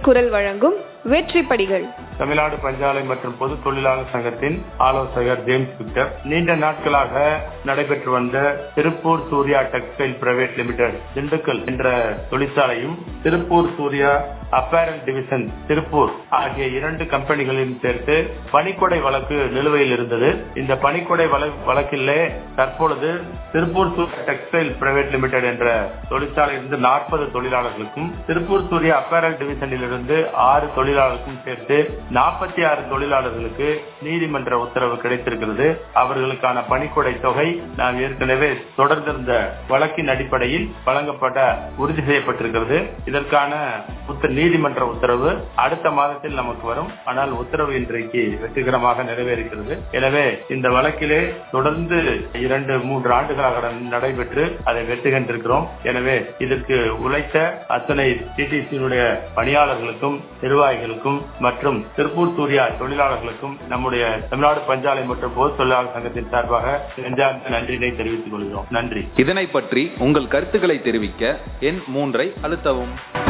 குரல் வழங்கும் வெற்றி படிகள் தமிழ்நாடு பஞ்சாலை மற்றும் பொது தொழிலாளர் சங்கத்தின் ஆலோசகர் ஜேம்ஸ் விக்டர் நீண்ட நாட்களாக நடைபெற்று வந்த Tiruppur Surya textile private limited Dindigul என்ற தொழிற்சாலையும் திருப்பூர் சூர்யா அப்பேரல் டிவிஷன் திருப்பூர் ஆகிய இரண்டு கம்பெனிகளையும் சேர்த்து பணிக்கொடை வழக்கு நிலுவையில் இருந்தது இந்த பணிக்கொடை வழக்கிலே தற்பொழுது Tiruppur Surya textile private limited என்ற தொழிற்சாலையிலிருந்து நாற்பது தொழிலாளர்களுக்கும் திருப்பூர் சூர்யா அப்பேரல் டிவிஷனில் இருந்து ஆறு தொழிலாளர்களுக்கும் சேர்த்து நாற்பத்தி ஆறு தொழிலாளர்களுக்கு நீதிமன்ற உத்தரவு கிடைத்திருக்கிறது அவர்களுக்கான பணிக்கொடை தொகை நாம் ஏற்கனவே தொடர்ந்திருந்த வழக்கின் அடிப்படையில் வழங்கப்பட உறுதி செய்யப்பட்டிருக்கிறது இதற்கான நீதிமன்ற உத்தரவு அடுத்த மாதத்தில் நமக்கு வரும் ஆனால் உத்தரவு இன்றைக்கு வெற்றிகரமாக நிறைவேறுகிறது எனவே இந்த வழக்கிலே தொடர்ந்து இரண்டு மூன்று ஆண்டுகளாக நடைபெற்று அதை வெற்றி கண்டிருக்கிறோம் எனவே இதற்கு உழைத்த அத்தனை டிடிசியினுடைய பணியாளர்களுக்கும் நிர்வாகிகளுக்கும் மற்றும் திருப்பூர் சூர்யா தொழிலாளர்களுக்கும் நம்முடைய தமிழ்நாடு பஞ்சாலை மற்றும் பொது தொழிலாளர் சங்கத்தின் சார்பாக நெஞ்சார்ந்த நன்றியினை தெரிவித்துக் கொள்கிறோம் நன்றி இதனை பற்றி உங்கள் கருத்துக்களை தெரிவிக்க எண் மூன்றை அழுத்தவும்